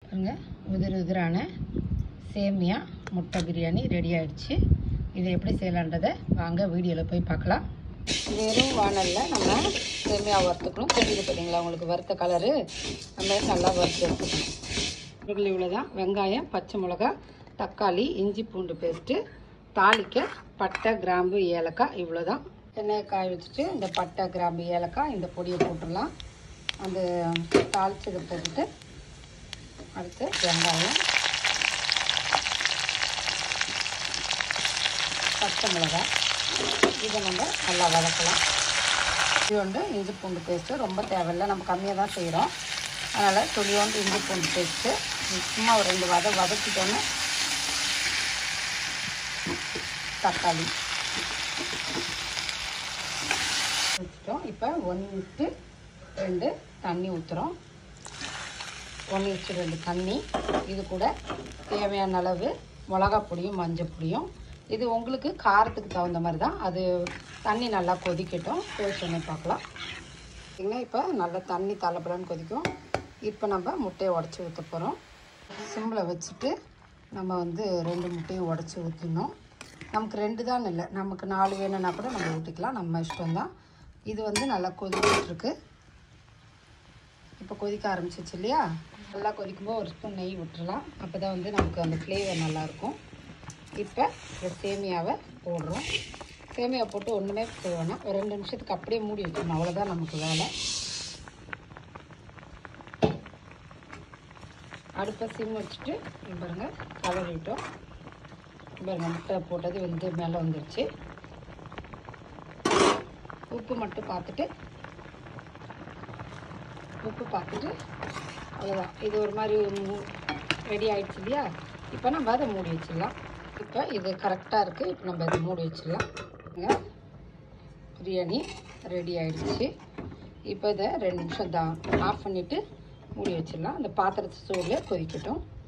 பாருங்க உதிர் உதிரான சேமியா முட்டை பிரியாணி ரெடி ஆயிடுச்சு இதை எப்படி செய்யலான்றதை வாங்க வீடியோவில் போய் பார்க்கலாம் வெறும் வானலில் நம்ம சேமியா வறுத்துக்கணும் தெரியுது பார்த்தீங்களா உங்களுக்கு வறுத்த கலரு நம்ம நல்லா வறுத்து எடுத்துக்கணும் இவர்கள் இவ்வளோ தான் வெங்காயம் பச்சை மிளகா தக்காளி இஞ்சி பூண்டு பேஸ்ட்டு தாளிக்க பட்டை கிராம்பு ஏலக்காய் இவ்வளோ தான் எண்ணெயை காய வச்சுட்டு இந்த பட்டை கிராம்பு ஏலக்காய் இந்த பொடியை போட்டுடலாம் அந்த தாளிச்சதை போட்டுட்டு அடுத்து வெங்காயம் பச்சை மிளகாய் இதை நம்ம நல்லா வதக்கலாம் இது வந்து இஞ்சி பூண்டு பேஸ்ட்டு ரொம்ப தேவையில்லை நம்ம கம்மியாக தான் செய்கிறோம் அதனால் துளியோண்டு இஞ்சி பூண்டு பேஸ்ட்டு சும்மா ஒரு ரெண்டு வத வதக்கிட்டோன்னு தக்காளி வச்சுட்டோம் இப்போ ஒன் இஸ்ட்டு ரெண்டு தண்ணி ஊற்றுறோம் ஒன் இஸ்ட்டு ரெண்டு தண்ணி இது கூட தேவையான அளவு மிளகா பொடியும் மஞ்சள் பொடியும் இது உங்களுக்கு காரத்துக்கு தகுந்த மாதிரி தான் அது தண்ணி நல்லா கொதிக்கட்டும் கொதிச்சோன்னே பார்க்கலாம் பார்த்தீங்கன்னா இப்போ நல்லா தண்ணி தலைப்படன்னு கொதிக்கும் இப்போ நம்ம முட்டையை உடச்சி ஊற்ற போகிறோம் சிம்மில் வச்சுட்டு நம்ம வந்து ரெண்டு முட்டையும் உடச்சி ஊற்றினோம் நமக்கு ரெண்டு தான் இல்லை நமக்கு நாலு வேணும்னா கூட நம்ம ஊற்றிக்கலாம் நம்ம இஷ்டம் தான் இது வந்து நல்லா கொதிக்கிட்டுருக்கு இப்போ கொதிக்க ஆரம்பிச்சிச்சு இல்லையா நல்லா கொதிக்கும்போது ஒரு ஸ்பூன் நெய் விட்டுறலாம் அப்போ தான் வந்து நமக்கு அந்த ஃப்ளேவர் நல்லாயிருக்கும் இப்போ இந்த சேமியாவை போடுறோம் சேமியா போட்டு ஒன்றுமே வேணாம் ஒரு ரெண்டு நிமிஷத்துக்கு அப்படியே மூடி வச்சிடணும் அவ்வளோதான் நமக்கு வேலை அடுப்பை சிம் வச்சுட்டு இங்க பாருங்க கலரிட்டோம் இங்க பாருங்க முட்டை போட்டது வந்து மேலே வந்துருச்சு உப்பு மட்டும் பார்த்துட்டு உப்பு பார்த்துட்டு அவ்வளோதான் இது ஒரு மாதிரி ரெடி ஆயிடுச்சு இல்லையா இப்போ நம்ம அதை மூடி வச்சிடலாம் இப்போ இது கரெக்டாக இருக்குது இப்போ நம்ம இதை மூடி வச்சிடலாம் இங்க பிரியாணி ரெடி ஆயிடுச்சு இப்போ இதை ரெண்டு நிமிஷம் தான் ஆஃப் பண்ணிவிட்டு மூடி வச்சிடலாம் அந்த பாத்திரத்து சூடில் கொதிக்கட்டும்